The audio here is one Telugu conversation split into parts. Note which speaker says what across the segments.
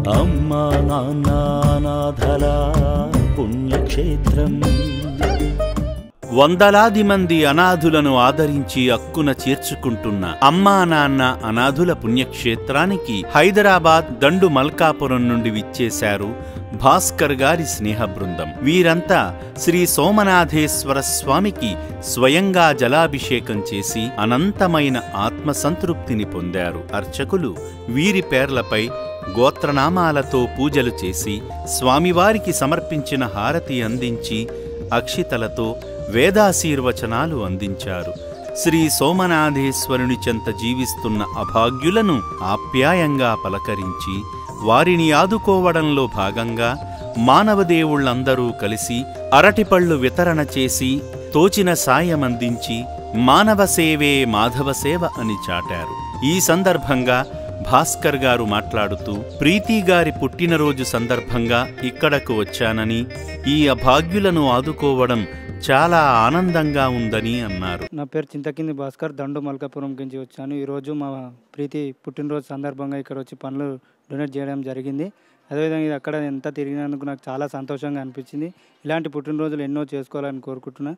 Speaker 1: అమ్మా నాన్న అనాథల పుణ్యక్షేత్రం వందలాది మంది అనాథులను ఆదరించి అక్కున చేర్చుకుంటున్న అమ్మా నాన్న అనాథుల పుణ్యక్షేత్రానికి హైదరాబాద్ దండు మల్కాపురం నుండి విచ్చేశారు భాస్కర్ గారి స్నేహ బృందం వీరంతా శ్రీ సోమనాథేశ్వర స్వామికి స్వయంగా జలాభిషేకం చేసి అనంతమైన ఆత్మసంతృప్తిని పొందారు అర్చకులు వీరి పేర్లపై గోత్రనామాలతో పూజలు చేసి స్వామివారికి సమర్పించిన హారతి అందించి అక్షితలతో వేదాశీర్వచనాలు అందించారు శ్రీ సోమనాథేశ్వరుని చెంత జీవిస్తున్న అభాగ్యులను ఆప్యాయంగా పలకరించి వారిని ఆదుకోవడంలో భాగంగా మానవదేవుళ్ళందరూ కలిసి అరటిపళ్ళు వితరణ చేసి తోచిన సాయమందించి మానవ సేవే మాధవ సేవ అని చాటారు ఈ సందర్భంగా భాస్కర్ గారు మాట్లాడుతూ ప్రీతి గారి పుట్టినరోజు సందర్భంగా ఇక్కడకు వచ్చానని ఈ అభాగ్యులను ఆదుకోవడం చాలా ఆనందంగా ఉందని అన్నారు
Speaker 2: నా పేరు చింతకింది భాస్కర్ దండు మల్కాపురం నుంచి వచ్చాను ఈరోజు మా ప్రీతి పుట్టినరోజు సందర్భంగా ఇక్కడ వచ్చి పనులు డొనేట్ చేయడం జరిగింది అదేవిధంగా ఇది అక్కడ ఎంత తిరిగినందుకు నాకు చాలా సంతోషంగా అనిపించింది ఇలాంటి పుట్టినరోజులు ఎన్నో చేసుకోవాలని కోరుకుంటున్నా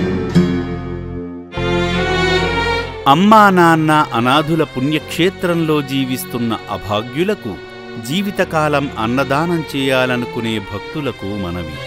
Speaker 1: అమ్మా నాన్న అనాథుల పుణ్యక్షేత్రంలో జీవిస్తున్న అభాగ్యులకు జీవితకాలం అన్నదానం చేయాలనుకునే భక్తులకు మనవి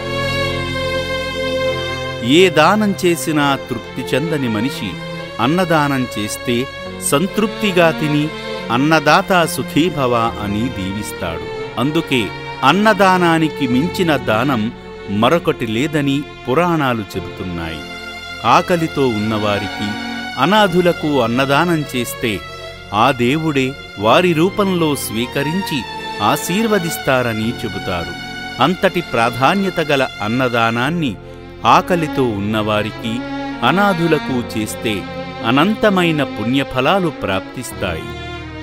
Speaker 1: ఏ దానం చేసినా తృప్తి చెందని మనిషి అన్నదానం చేస్తే సంతృప్తిగా తిని అన్నదాత సుఖీభవ అని దీవిస్తాడు అందుకే అన్నదానానికి మించిన దానం మరొకటి లేదని పురాణాలు చెబుతున్నాయి ఆకలితో ఉన్నవారికి అనాథులకు అన్నదానం చేస్తే ఆ దేవుడే వారి రూపంలో స్వీకరించి ఆశీర్వదిస్తారని చెబుతారు అంతటి ప్రాధాన్యత గల అన్నదానాన్ని ఆకలితో ఉన్నవారికి అనాథులకు చేస్తే అనంతమైన పుణ్యఫలాలు ప్రాప్తిస్తాయి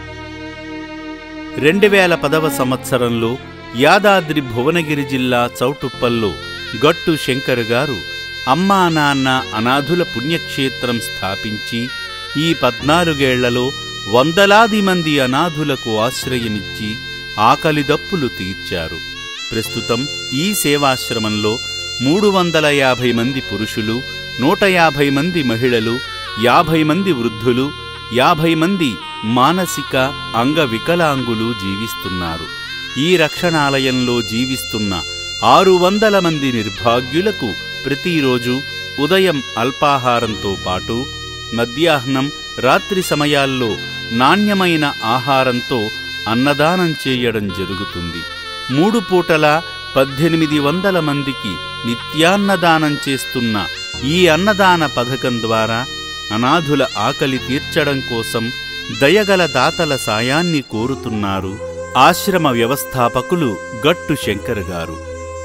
Speaker 1: రెండు వేల పదవ సంవత్సరంలో యాదాద్రి భువనగిరి జిల్లా చౌటుప్పల్లో గట్టు శంకర్ గారు అమ్మా నాన్న అనాథుల పుణ్యక్షేత్రం స్థాపించి ఈ పద్నాలుగేళ్లలో వందలాది మంది అనాథులకు ఆశ్రయమిచ్చి ఆకలిదప్పులు తీర్చారు ప్రస్తుతం ఈ సేవాశ్రమంలో మూడు వందల యాభై మంది పురుషులు నూట యాభై మంది మహిళలు యాభై మంది వృద్ధులు యాభై మంది మానసిక అంగవికలాంగులు జీవిస్తున్నారు ఈ రక్షణాలయంలో జీవిస్తున్న ఆరు వందల మంది నిర్భాగ్యులకు ప్రతిరోజు ఉదయం అల్పాహారంతో పాటు మధ్యాహ్నం రాత్రి సమయాల్లో నాణ్యమైన ఆహారంతో అన్నదానం చేయడం జరుగుతుంది మూడు పూటల పద్దెనిమిది వందల మందికి నిత్యాన్నదానం చేస్తున్న ఈ అన్నదాన పథకం ద్వారా అనాథుల ఆకలి తీర్చడం కోసం దయగల దాతల సాయాన్ని కోరుతున్నారు ఆశ్రమ వ్యవస్థాపకులు గట్టు శంకర్ గారు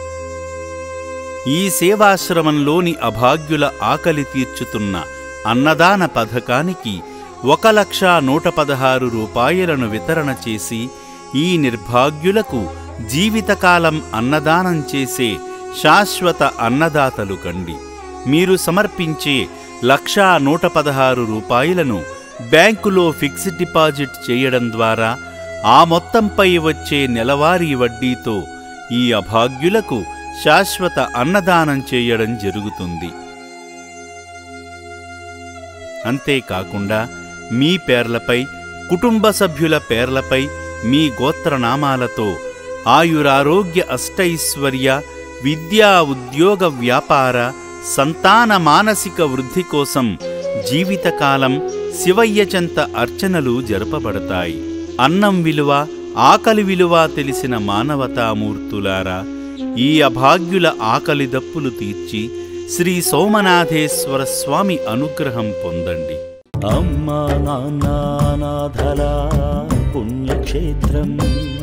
Speaker 1: ఈ సేవాశ్రమంలోని అభాగ్యుల ఆకలి తీర్చుతున్న అన్నదాన పథకానికి ఒక లక్ష నూట పదహారు రూపాయలను వితరణ చేసి ఈ నిర్భాగ్యులకు జీవితకాలం అన్నదానం చేసే శాశ్వత అన్నదాతలు కండి మీరు సమర్పించే లక్షా నూట పదహారు రూపాయలను బ్యాంకులో ఫిక్స్డ్ డిపాజిట్ చేయడం ద్వారా ఆ మొత్తంపై వచ్చే నెలవారీ వడ్డీతో ఈ అభాగ్యులకు శాశ్వత అన్నదానం చేయడం జరుగుతుంది అంతేకాకుండా మీ పేర్లపై కుటుంబ సభ్యుల పేర్లపై మీ గోత్రనామాలతో ఆయురారోగ్య అష్టైశ్వర్య విద్యా ఉద్యోగ వ్యాపార సంతాన మానసిక వృద్ధి కోసం జీవితకాలం శివయ్య చెంత అర్చనలు జరపబడతాయి అన్నం విలువ ఆకలి విలువ తెలిసిన మానవతామూర్తులారా ఈ అభాగ్యుల ఆకలి దప్పులు తీర్చి శ్రీ సోమనాథేశ్వర స్వామి అనుగ్రహం పొందండి
Speaker 3: అమ్మా నాన్న అనాథల పుణ్యక్షేత్రం